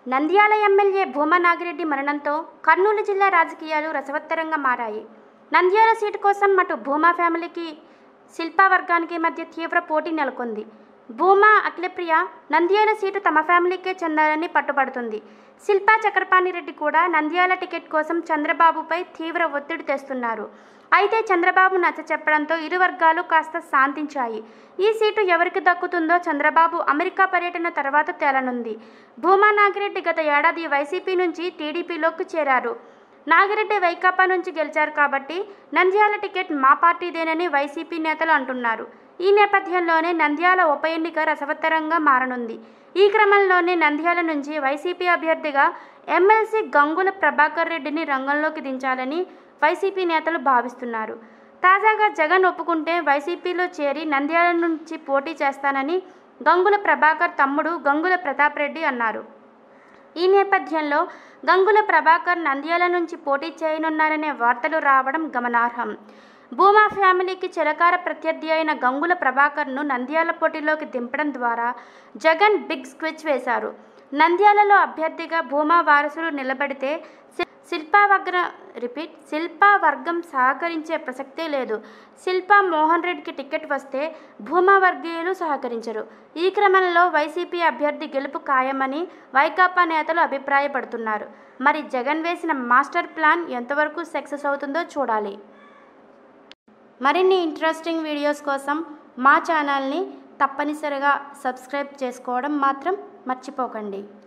Nandyal MLA Bhuma Nagireddy మరణంతో కర్నూలు జిల్లా రాజకీయాలు రసవత్తరంగా మారాయి నంద్యాల సీటు కోసం అటు భూమా ఫ్యామిలీకి శిల్పా వర్గానికి మధ్య తీవ్ర పోటీ నెలకొంది భూమా అఖిలప్రియ నంద్యాల సీటు తమ ఫ్యామిలీకే చెందాలని పట్టుబడుతుంది శిల్పా చక్రపాణి రెడ్డి కూడా నంద్యాల టికెట్ కోసం చంద్రబాబుపై తీవ్ర ఒత్తిడి తెస్తున్నారు అయితే చంద్రబాబు నచ్చ చెప్పడంతో ఇరు వర్గాలు కాస్త శాంతించాయి ఈ సీటు ఎవరికి దక్కుతుందో చంద్రబాబు అమెరికా పర్యటన తర్వాత తేలనుంది భూమా నాగిరెడ్డి గత ఏడాది వైసీపీ నుంచి టీడీపీలోకి చేరారు నాగిరెడ్డి వైకాపా నుంచి గెలిచారు కాబట్టి నంద్యాల టికెట్ మా పార్టీదేనని వైసీపీ నేతలు అంటున్నారు ఈ నేపథ్యంలోనే నంద్యాల ఉప ఎన్నిక రసవత్తరంగా మారనుంది ఈ క్రమంలోనే నంద్యాల నుంచి వైసీపీ అభ్యర్థిగా ఎమ్మెల్సీ గంగుల ప్రభాకర్ రెడ్డిని రంగంలోకి దించాలని వైసీపీ నేతలు భావిస్తున్నారు తాజాగా జగన్ ఒప్పుకుంటే వైసీపీలో చేరి నంద్యాల నుంచి పోటీ చేస్తానని గంగుల ప్రభాకర్ తమ్ముడు గంగుల ప్రతాప్ రెడ్డి అన్నారు ఈ నేపథ్యంలో గంగుల ప్రభాకర్ నంద్యాల నుంచి పోటీ చేయనున్నారనే వార్తలు రావడం గమనార్హం భూమా ఫ్యామిలీకి చిరకార ప్రత్యర్థి అయిన గంగుల ప్రభాకర్ను నంద్యాల పోటీలోకి దింపడం ద్వారా జగన్ బిగ్ స్క్విచ్ వేశారు నంద్యాలలో అభ్యర్థిగా భూమా వారసులు నిలబడితే శి- శిల్పా వర్గ రిపీట్ శిల్పా వర్గం సహకరించే ప్రసక్తే లేదు శిల్పా మోహన్ రెడ్డికి టికెట్ వస్తే భూమా వర్గీయులు సహకరించరు ఈ క్రమంలో వైసీపీ అభ్యర్థి గెలుపు ఖాయమని వైకాపా నేతలు అభిప్రాయపడుతున్నారు మరి జగన్ వేసిన మాస్టర్ ప్లాన్ ఎంతవరకు సక్సెస్ అవుతుందో చూడాలి మరిన్ని ఇంట్రెస్టింగ్ వీడియోస్ కోసం మా ఛానల్ని తప్పనిసరిగా సబ్స్క్రైబ్ చేసుకోవడం మాత్రం మర్చిపోకండి